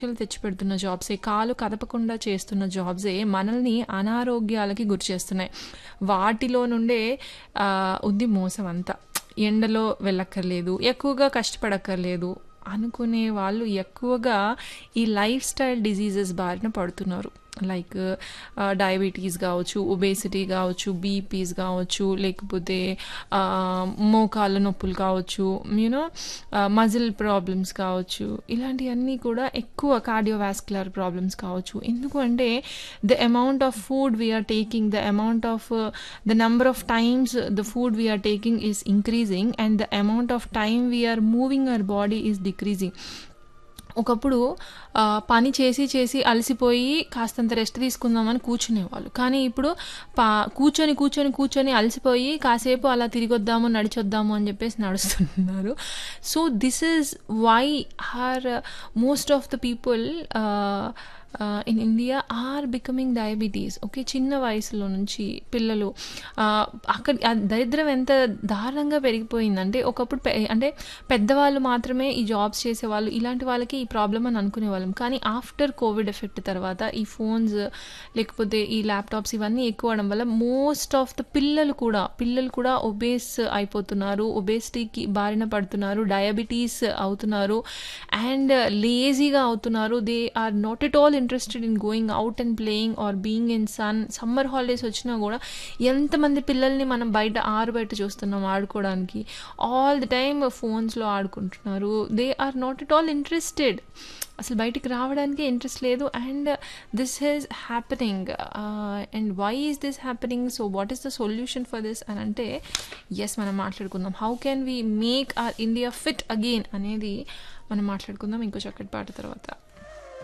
సమస్యలు తెచ్చిపెడుతున్న జాబ్సే, కాలు కదపకుండా చేస్తున్న జాబ్సే మనల్ని అనారోగ్యాలకి గురిచేస్తున్నాయి. వాటిలో నుండే ఆహ్, ఉంది మోసమంతా. ఎండలో వెళ్ళక్కర్లేదు, ఎక్కువగా కష్టపడక్కర్లేదు అనుకునే వాళ్ళు ఎక్కువగా ఈ లైఫ్ స్టైల్ డిసీజెస్ బారిన పడుతున్నారు. లైక్ ఆహ్, డయాబెటీస్ గావచ్చు, ఒబేసిటీ గావచ్చు, బీపీస్ గావచ్చు, లేకపోతే ఆహ్, మోకాళ్ళ నొప్పులు కావచ్చు, you know ah, muscle problems కావచ్చు. ఇలాంటియన్నీ కూడా ఎక్కువ కార్డియోవాస్క్యులర్ ప్రాబ్లమ్స్ కావచ్చు. ఎందుకు అంటే the amount of food we are taking, the amount of the number of times the food we are taking is increasing and the amount of time we are moving our body is decreasing. ఒకప్పుడు ఆహ్, పని చేసి చేసి అలసిపోయి కాస్తంత rest తీసుకుందామని కూర్చునేవాళ్ళు. కానీ ఇప్పుడు పా కూర్చొని, కూర్చొని, కూర్చొని అలసిపోయి కాసేపు అలా తిరిగొద్దాము, నడిచొద్దాము అని చెప్పేసి నడుస్తున్నారు. So, this is why are most of the people ah, ah, in India are becoming diabetes. Okay. చిన్న వయసులో నుంచి పిల్లలు ఆహ్, అక్కడ ఆ దరిద్రం ఎంత దారుణంగా పెరిగిపోయిందంటే ఒకప్పుడు పె అంటే పెద్దవాళ్ళు మాత్రమే ఈ జాబ్స్ చేసేవాళ్ళు. ఇలాంటి వాళ్ళకి ఈ ప్రాబ్లమ్ అని అనుకునేవాళ్ళం. కానీ ఆఫ్టర్ కోవిడ్ ఎఫెక్ట్ తర్వాత ఈ ఫోన్స్ లేకపోతే ఈ ల్యాప్‌టాప్స్ ఇవన్నీ ఎక్కువవ్వడం వల్ల మోస్ట్ ఆఫ్ ద పిల్లలు కూడా పిల్లలు కూడా ఒబేస్ అయిపోతున్నారు. ఒబేసిటీకి బారిన పడుతున్నారు. డయాబెటీస్ అవుతున్నారు. అండ్ లేజీగా అవుతున్నారు. They are not at all interested in going out and playing or being in sun. Summer holidays వచ్చినా కూడా ఎంతమంది పిల్లల్ని మనం బయట ఆరు బయట చూస్తున్నాం ఆడుకోవడానికి. ఆల్ ది టైమ్ ఫోన్స్‌లో ఆడుకుంటున్నారు. They are not at all interested. అసలు బయటికి రావడానికే ఇంట్రెస్ట్ లేదు. And this is happening. Ah, and why is this happening? So, what is the solution for this అని అంటే యెస్ మనం మాట్లాడుకుందాం. How can we make our India fit again అనేది మనం మాట్లాడుకుందాం ఇంకో చక్కటి పాట తర్వాత.